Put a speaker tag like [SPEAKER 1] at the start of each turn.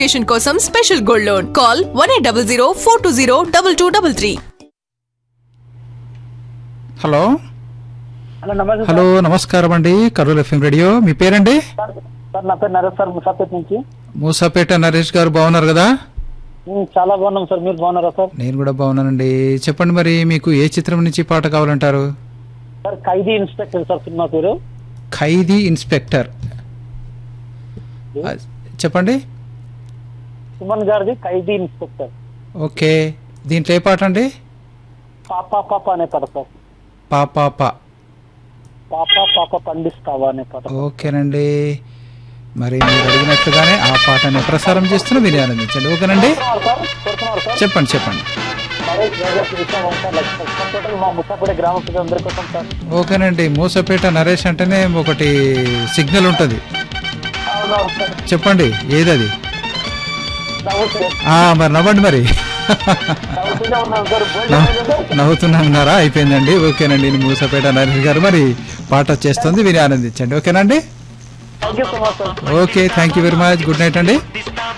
[SPEAKER 1] Application కోసం special gold loan call one eight double zero four two zero double two double three
[SPEAKER 2] hello
[SPEAKER 3] hello నమస్తే
[SPEAKER 2] hello నమస్కారం అండి Kurnool FM radio మీ పేరండి
[SPEAKER 3] sir sir నా పేరు Naresh sir Moosapet నుంచి
[SPEAKER 2] మూసాపేట నరేష్ గారు బాగున్నారు కదా
[SPEAKER 3] ఉమ్, చాలా బాగున్నాం సార్ మీరు బాగున్నారా సార్
[SPEAKER 2] నేను కూడా బాగున్నానండి చెప్పండి మరి మీకు ఏ చిత్రం నుంచి పాట కావాలంటారు
[SPEAKER 3] sir Khaidi inspector sir cinema పేరు
[SPEAKER 2] ఖైదీ ఇన్స్పెక్టర్ ఆ, చెప్పండి
[SPEAKER 3] సుమన్ గారిది ఖైదీ ఇన్స్పెక్టర్
[SPEAKER 2] ఓకే దీంట్లో ఏ పాట అండి
[SPEAKER 3] పాప పాప అనే పాట సార్
[SPEAKER 2] పాపాప
[SPEAKER 3] పాప పాప పండిస్తావా అనే పాట
[SPEAKER 2] ఓకేనండి మరి మీరు అడిగినట్లుగానే ఆ పాటని ప్రసారం చేస్తున్న మీరు ఆనందించండి ఓకేనండి
[SPEAKER 3] కోరుతున్నారు సార్ కోరుతున్నారు సార్
[SPEAKER 2] చెప్పండి చెప్పండి
[SPEAKER 3] నరేష్ నరేష్ విషయం సార్ లక్ష్మణ్ టోటల్ మా ముసాపేట గ్రామ ప్రజలందరి కోసం సార్
[SPEAKER 2] ఓకేనండి మూసపేట నరేష్ అంటేనే ఒకటి సిగ్నల్ ఉంటుంది
[SPEAKER 3] అవునవును సార్
[SPEAKER 2] చెప్పండి ఏది అది
[SPEAKER 3] నవ్వు సార్
[SPEAKER 2] ఆ, మరి నవ్వండి మరి
[SPEAKER 3] నవ్వుతూనే ఉన్నాం సార్ భోజనం
[SPEAKER 2] నవ్వు-
[SPEAKER 3] అయిందా సార్?
[SPEAKER 2] నవ్వుతున్నారా అయిపోయిందండి ఓకేనండి నేను మూసపేట నరేష్ గారు మరి పాట వచ్చేస్తుంది విని ఆనందించండి ఓకేనండి
[SPEAKER 3] thank you so much sir
[SPEAKER 2] okay thank you very much good night అండి
[SPEAKER 4] దిస్తా